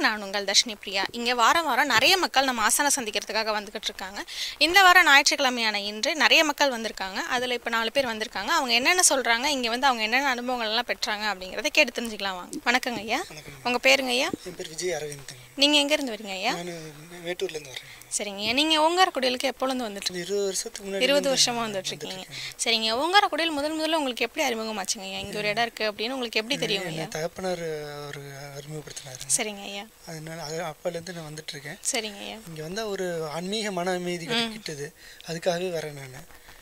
நான் உங்கள் தர்ஷினி பிரியா இங்கே வாரம் வாரம் நிறைய மக்கள் நம்ம ஆசன சந்திக்கிறதுக்காக வந்துக்கிட்டு இருக்காங்க இந்த வாரம் ஞாயிற்றுக்கிழமையான இன்று நிறைய மக்கள் வந்திருக்காங்க அதில் இப்போ நாலு பேர் வந்திருக்காங்க அவங்க என்னென்ன சொல்கிறாங்க இங்கே வந்து அவங்க என்னென்ன அனுபவங்கள் எல்லாம் பெற்றாங்க அப்படிங்கிறத கேட்டு தெரிஞ்சுக்கலாம் வாங்க வணக்கங்க ஐயா உங்கள் பேருங்க ஐயா என் பேர் விஜய் அரவிந்த்ங்க நீங்கள் எங்கேருந்து வரீங்க ஐயா நான் மேட்டூர்லேருந்து வரேன் சரிங்க ஐயா நீங்கள் ஓங்காரக்குடியிலுக்கு எப்பொழுது வந்துட்டு ஒரு இருபது வருஷத்துக்கு முன்னாடி இருபது வருஷமா வந்துட்டு இருக்கீங்க சரிங்க ஓங்காரக்குடியில் முதல் முதல்ல உங்களுக்கு எப்படி அறிமுகமாச்சுங்க ஐயா இங்கே ஒரு இடம் இருக்குது அப்படின்னு உங்களுக்கு எப்படி தெரியுங்க ஐயா என் தகப்பனார் அவர் அறிமுகப்படுத்தினாரு சரிங்க ஐயா அதனால அது அப்போலேருந்து நான் வந்துட்டு இருக்கேன் சரிங்க ஐயா இங்கே வந்தால் ஒரு ஆன்மீக மன அமைதி கிட்டது அதுக்காகவே வரேன் நான்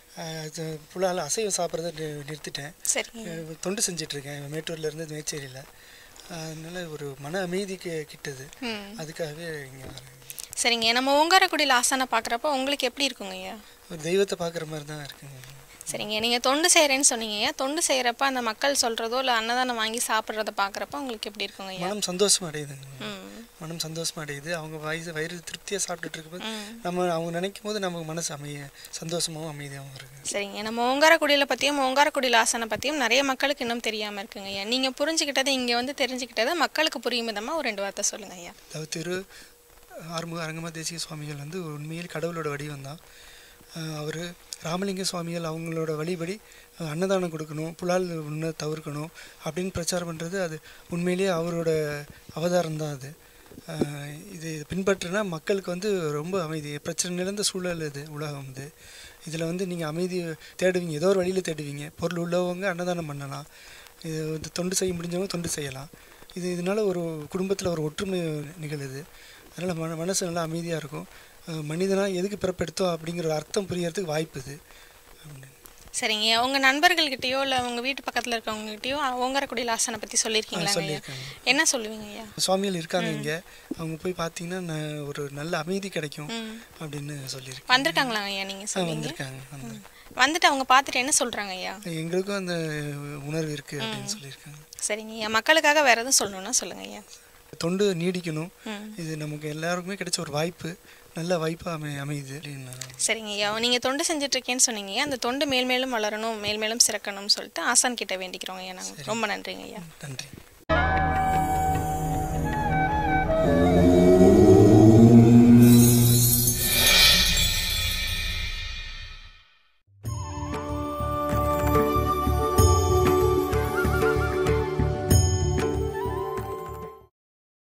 புலால் அசைவம் சாப்பிட்றத நி- நிறுத்திட்டேன் சரிங்க அஹ் தொண்டு செஞ்சுட்டு இருக்கேன் மேட்டூர்ல இருந்து மேச்சேரியில் அதனால ஒரு மன அமைதிக்கு கிட்டது ம் அதுக்காகவே இங்கே வரேன் சரிங்க நம்ம ஓங்காரக்குடியில் ஆசானை பார்க்குறப்ப உங்களுக்கு எப்படி இருக்குங்க ஐயா ஒரு தெய்வத்தை பார்க்குற மாதிரி தான் இருக்குங்க சரிங்க நீங்கள் தொண்டு செய்கிறேன்னு சொன்னீங்க ஐயா தொண்டு செய்கிறப்ப அந்த மக்கள் சொல்கிறதோ இல்லை அன்னதானம் வாங்கி சாப்பிட்றத பார்க்குறப்ப உங்களுக்கு எப்படி இருக்குங்க ஐயா மனம் சந்தோஷம் அடையுதுங்க ம் மனம் சந்தோஷமா அடையுது அவங்க வயசு வயிறு திருப்தியாக சாப்பிட்டுட்டு இருக்கும்போது ம். நம்ம அவங்க நினைக்கும் போது நமக்கு மனசு அமைய சந்தோஷமாகவும் அமைதியாகவும் இருக்கு சரிங்க நம்ம ஓங்காரக்குடியில் பற்றியும் ஓங்காரக்குடியில் ஆசனை பற்றியும் நிறைய மக்களுக்கு இன்னும் தெரியாமல் இருக்குங்க ஐயா நீங்கள் புரிஞ்சுக்கிட்டது இங்கே வந்து தெரிஞ்சுக்கிட்டது மக்களுக்கு புரியும் விதமாக ஒரு ரெண்டு வார்த்தை சொல்லுங்க ஐயா அதாவது திரு ஆறுமுக அரங்கம தேசிய சுவாமிகள் வந்து உண்மையில் கடவுளோட வடிவம் தான் அவர் ராமலிங்க சுவாமிகள் அவங்களோட வழிபடி அஹ், அன்னதானம் கொடுக்கணும் புலால் உண்ண தவிர்க்கணும் அப்படின்னு பிரச்சாரம் பண்ணுறது அது உண்மையிலேயே அவரோட அவதாரம் தான் அது அஹ், இது பின்பற்றினா மக்களுக்கு வந்து ரொம்ப அமைதி பிரச்சனை நிறைந்த சூழல் இது உலகம் இது இதில் வந்து நீங்கள் அமைதி தேடுவீங்க ஏதோ ஒரு வழியில் தேடுவீங்க பொருள் உள்ளவங்க அன்னதானம் பண்ணலாம் இது வந்து தொண்டு செய்ய முடிஞ்சவங்க தொண்டு செய்யலாம் இது இதனால் ஒரு குடும்பத்தில் ஒரு ஒற்றுமை நிகழுது அதனால் மன மனசு நல்லா அமைதியாக இருக்கும் மனிதனாக எதுக்கு பிறப்பெடுத்தோம் அப்படிங்கிற ஒரு அர்த்தம் புரியறதுக்கு வாய்ப்பு இது அப்படின்னு. சரிங்க ஐயா உங்கள் நண்பர்கள்கிட்டயோ இல்லை உங்கள் வீட்டு பக்கத்தில் இருக்கவங்ககிட்டயோ ஓங்காரக்குடியில் ஆசனை பற்றி சொல்லியிருக்கீங்களா ஐயா சொல்லியிருக்காங்க என்ன சொல்லுவீங்க ஐயா சுவாமிகள் இருக்காங்க இங்கே அவங்க போய் பார்த்தீங்கன்னா ந- ஒரு நல்ல அமைதி கிடைக்கும் ம் அப்படின்னு சொல்லியிருக்காங்க வந்திருக்காங்களாங்க ஐயா நீங்கள் ஆ, சொன்னீங்க வந்திருக்காங்க வந்து வந்துட்டு அவங்க பார்த்துட்டு என்ன சொல்கிறாங்க ஐயா எங்களுக்கும் அந்த உணர்வு இருக்குது அப்படின்னு சொல்லியிருக்காங்க சரிங்க ஐயா மக்களுக்காக வேறு எதுவும் சொல்லணும்னா சொல்லுங்க ஐயா தொண்டு நீடிக்கணும் ம் இது நமக்கு எல்லாருக்குமே கிடைச்ச ஒரு வாய்ப்பு நல்ல வாய்ப்பாக அமை அமையுது அப்படின்னு நான் சரிங்க ஐயா நீங்கள் தொண்டு செஞ்சுட்டு இருக்கேன்னு சொன்னீங்க ஐயா. அந்த தொண்டு மேல்மேலும் வளரணும் மேல்மேலும் சிறக்கணும்னு சொல்லிட்டு ஆசான் கிட்ட வேண்டிக்கிறோங்க ஐயா நாங்கள் ரொம்ப நன்றிங்க ஐயா நன்றி